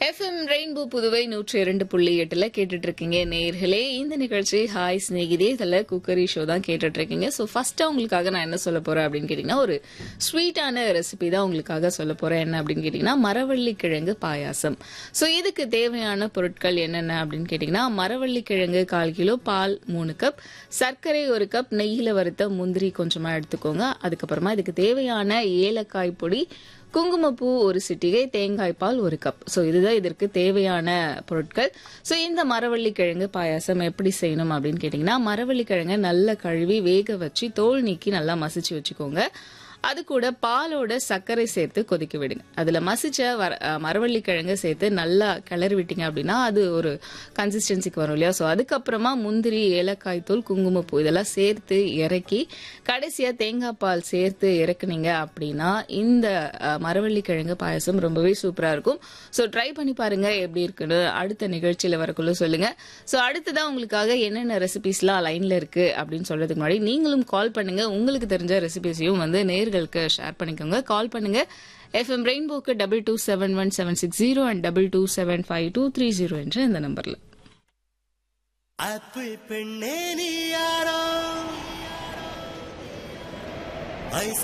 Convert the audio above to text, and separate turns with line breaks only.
FM rainbow Puduvai நூற்றி இரண்டு புள்ளி எட்டுல கேட்டுட்டு இருக்கீங்க நேயர்களே இந்த நிகழ்ச்சி ஹாய் ஸ்நேகிதே இதுல குக்கரி ஷோ தான் கேட்டுட்டு இருக்கீங்க ஸோ ஃபர்ஸ்டா உங்களுக்காக நான் என்ன சொல்ல போறேன் அப்படின்னு கேட்டீங்கன்னா ஒரு ஸ்வீட்டான ரெசிபி தான் உங்களுக்காக சொல்ல போறேன் என்ன அப்படின்னு கேட்டீங்கன்னா மரவள்ளி கிழங்கு பாயாசம் ஸோ இதுக்கு தேவையான பொருட்கள் என்னென்ன அப்படின்னு கேட்டீங்கன்னா மரவள்ளி கிழங்கு கால் கிலோ பால் மூணு கப் சர்க்கரை ஒரு கப் நெய்யில வறுத்த முந்திரி கொஞ்சமா எடுத்துக்கோங்க அதுக்கப்புறமா இதுக்கு தேவையான ஏலக்காய் பொடி குங்குமப்பூ ஒரு சிட்டிகை தேங்காய் பால் ஒரு கப் ஸோ இதுதான் இதற்கு தேவையான பொருட்கள் ஸோ இந்த மரவள்ளி கிழங்கு பாயாசம் எப்படி செய்யணும் அப்படின்னு கேட்டிங்கன்னா மரவள்ளி கிழங்கை நல்லா கழுவி வேக வச்சு தோல் நீக்கி நல்லா மசிச்சு வச்சுக்கோங்க அது கூட பாலோட சர்க்கரை சேர்த்து கொதிக்க விடுங்க அதுல மசிச்ச வர அஹ் மரவள்ளி கிழங்கு சேர்த்து நல்லா கிளறி விட்டீங்க அப்படின்னா அது ஒரு கன்சிஸ்டன்சிக்கு வரும் இல்லையா ஸோ அதுக்கப்புறமா முந்திரி ஏலக்காய் தூள் குங்குமப்பூ இதெல்லாம் சேர்த்து இறக்கி கடைசியா தேங்காய் பால் சேர்த்து இறக்குனீங்க அப்படின்னா இந்த அஹ், மரவள்ளி கிழங்கு பாயசம் ரொம்பவே சூப்பரா இருக்கும் ஸோ ட்ரை பண்ணி பாருங்க எப்படி இருக்குன்னு அடுத்த நிகழ்ச்சியில வரக்குள்ள சொல்லுங்க ஸோ அடுத்ததான் உங்களுக்காக என்னென்ன ரெசிபிஸ்லாம் லைன்ல இருக்கு அப்படின்னு சொல்றதுக்கு முன்னாடி நீங்களும் கால் பண்ணுங்க உங்களுக்கு தெரிஞ்ச ரெசிபிஸையும் வந்து நேர்களுக்கு ஷேர் பண்ணிக்கோங்க கால் பண்ணுங்க எஃப்எம் ரெயின்போக்கு double two seven one seven six zero and double two seven five two three zero என்ற இந்த நம்பர்ல
அப்பு பெண்ணே நீ யாரோ